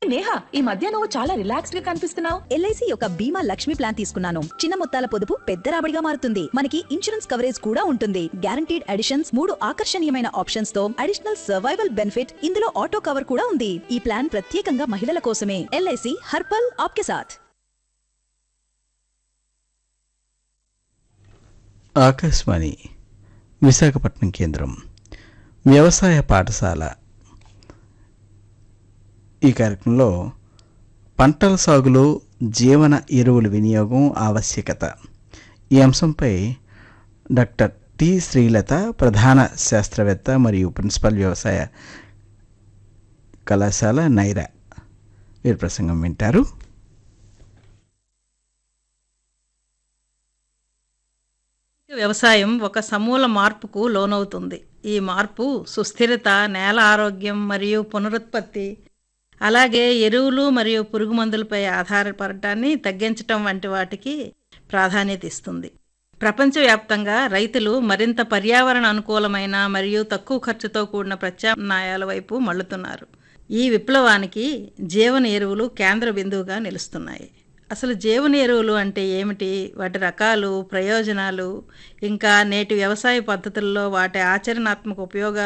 నేహా ఈ మధ్య నువ్వు చాలా రిలాక్స్డ్ గా కనిపిస్తున్నావు ఎల్ఐసి యొక్క బీమా లక్ష్మి ప్లాన్ తీసుకున్నాను చిన్న మొత్తాల పొదుపు పెద్ద రాబడిగా మారుతుంది మనకి ఇన్సూరెన్స్ కవరేజ్ కూడా ఉంటుంది గ్యారంటీడ్ అడిషన్స్ మూడు ఆకర్షణీయమైన ఆప్షన్స్ తో అడిషనల్ సర్వైవల్ బెనిఫిట్ ఇందులో ఆటో కవర్ కూడా ఉంది ఈ ప్లాన్ ప్రత్యేకంగా మహిళల కోసమే ఎల్ఐసి హర్పల్ ఆప్కే సాథ్ ఆకాశవాణి విశాఖపట్నం కేంద్రం వ్యవసాయ పాఠశాల ఈ కార్యక్రమంలో పంటల సాగులో జీవన ఎరువుల వినియోగం ఆవశ్యకత ఈ అంశంపై డాక్టర్ టి శ్రీలత ప్రధాన శాస్త్రవేత్త మరియు ప్రిన్సిపల్ వ్యవసాయ కళాశాల నైరా వీరి ప్రసంగం వింటారు వ్యవసాయం ఒక సమూల మార్పుకు లోనవుతుంది ఈ మార్పు సుస్థిరత నేల ఆరోగ్యం మరియు పునరుత్పత్తి అలాగే ఎరువులు మరియు పురుగు మందులపై ఆధారపడటాన్ని తగ్గించటం వంటి వాటికి ప్రాధాన్యత ఇస్తుంది ప్రపంచవ్యాప్తంగా రైతులు మరింత పర్యావరణ అనుకూలమైన మరియు తక్కువ ఖర్చుతో కూడిన ప్రత్యామ్నాయాల వైపు మళ్ళుతున్నారు ఈ విప్లవానికి జీవన ఎరువులు కేంద్ర బిందువుగా నిలుస్తున్నాయి అసలు జీవన ఎరువులు అంటే ఏమిటి వాటి రకాలు ప్రయోజనాలు ఇంకా నేటి వ్యవసాయ పద్ధతుల్లో వాటి ఆచరణాత్మక ఉపయోగాలు